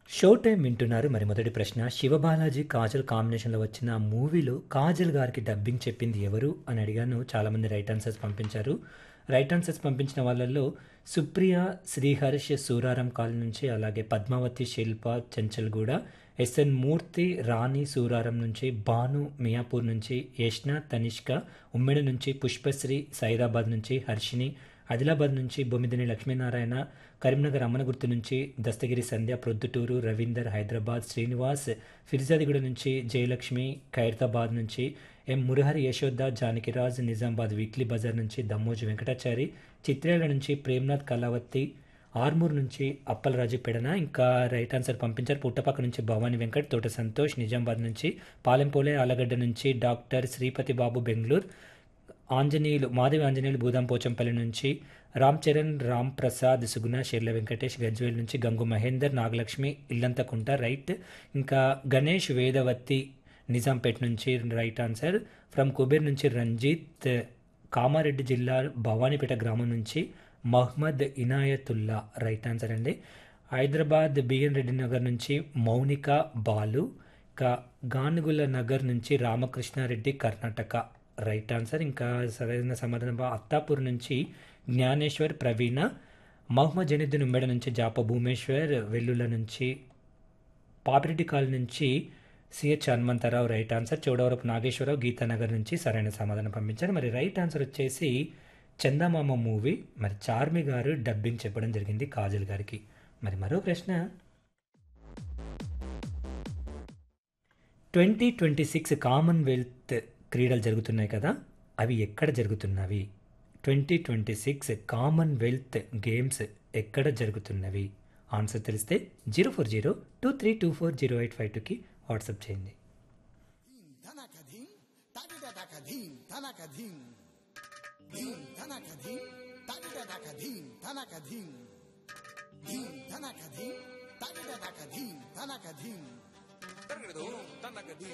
show time వింటున్నారు మరి మొదటి ప్రశ్న శివబాలాజీ కాజల్ కాంబినేషన్లో వచ్చిన మూవీలో కాజల్ గారికి డబ్బింగ్ చెప్పింది ఎవరు అని అడిగాను చాలామంది రైట్ ఆన్సర్స్ పంపించారు రైట్ ఆన్సర్స్ పంపించిన వాళ్ళల్లో సుప్రియ శ్రీహర్ష్ సూరారం కాల్ నుంచి అలాగే పద్మావతి శిల్ప చెంచల్గూడ ఎస్ఎన్ మూర్తి రాణి సూరారం నుంచి భాను మియాపూర్ నుంచి యష్న తనిష్క ఉమ్మెడ నుంచి పుష్పశ్రీ సైదాబాద్ నుంచి హర్షిని ఆదిలాబాద్ నుంచి బొమ్మిదిని లక్ష్మీనారాయణ కరీంనగర్ అమ్మనగుర్తు నుంచి దస్తగిరి సంధ్య ప్రొద్దుటూరు రవీందర్ హైదరాబాద్ శ్రీనివాస్ ఫిర్జాదిగూడ నుంచి జయలక్ష్మి ఖైరతాబాద్ నుంచి ఎం మురహరి యశోద జానకిరాజ్ నిజామాబాద్ వీక్లీ బజార్ నుంచి దమ్మోజు వెంకటాచారి చిత్రేల నుంచి ప్రేమ్నాథ్ కళావతి ఆర్మూర్ నుంచి అప్పలరాజు పెడన ఇంకా రైట్ ఆన్సర్ పంపించారు పుట్టపక్క నుంచి భవానీ వెంకట్ తోట సంతోష్ నిజామాబాద్ నుంచి పాలెంపోలే ఆలగడ్డ నుంచి డాక్టర్ శ్రీపతి బాబు బెంగళూరు ఆంజనేయులు మాధవి ఆంజనేయులు భూదాం పోచంపల్లి నుంచి రామ్ చరణ్ రామ్ ప్రసాద్ సుగుణ షెర్ల వెంకటేష్ గజ్వేల్ నుంచి గంగు మహేందర్ నాగలక్ష్మి ఇల్లంతకుంట రైట్ ఇంకా గణేష్ వేదవతి నిజాంపేట్ నుంచి రైట్ ఆన్సర్ ఫ్రమ్ కుబేర్ నుంచి రంజిత్ కామారెడ్డి జిల్లా భవానీపేట గ్రామం నుంచి మహ్మద్ ఇనాయతుల్లా రైట్ ఆన్సర్ అండి హైదరాబాద్ బిఎన్ రెడ్డి నగర్ నుంచి మౌనిక బాలు ఇంకా గానుగుల నగర్ నుంచి రామకృష్ణారెడ్డి కర్ణాటక రైట్ ఆన్సర్ ఇంకా సరైన సమాధానం అత్తాపూర్ నుంచి జ్ఞానేశ్వర్ ప్రవీణ మహమ్మద్ జనిద్దిన్ ఉమ్మెడ నుంచి జాప భూమేశ్వర్ వెల్లుల నుంచి పాపిరెడ్డి కాల్ నుంచి CH Hanumantharao right answer Chowdavarapu Nageswararao Geethanagar నుంచి సరైన సమాధానం పంపించారు మరి రైట్ ఆన్సర్ వచ్చేసి చందమామ మూవీ మరి చార్మి గారు డబ్బింగ్ చెప్పడం జరిగింది కాజల్ గారికి మరి మరో ప్రశ్న ట్వంటీ ట్వంటీ సిక్స్ కామన్వెల్త్ క్రీడలు జరుగుతున్నాయి కదా అవి ఎక్కడ జరుగుతున్నవి twenty twenty six Commonwealth Games ఎక్కడ జరుగుతున్నవి ఆన్సర్ తెలిస్తే zero four zero two three two four zero eight five టూకి వాట్సాప్ చేయండి ధనకధీం తగిడదకధీం ధనకధీం ధీం ధనకధీం తగిడదకధీం ధనకధీం ధీం ధనకధీం తగిడదకధీం ధనకధీం తరగడదు తన్నగది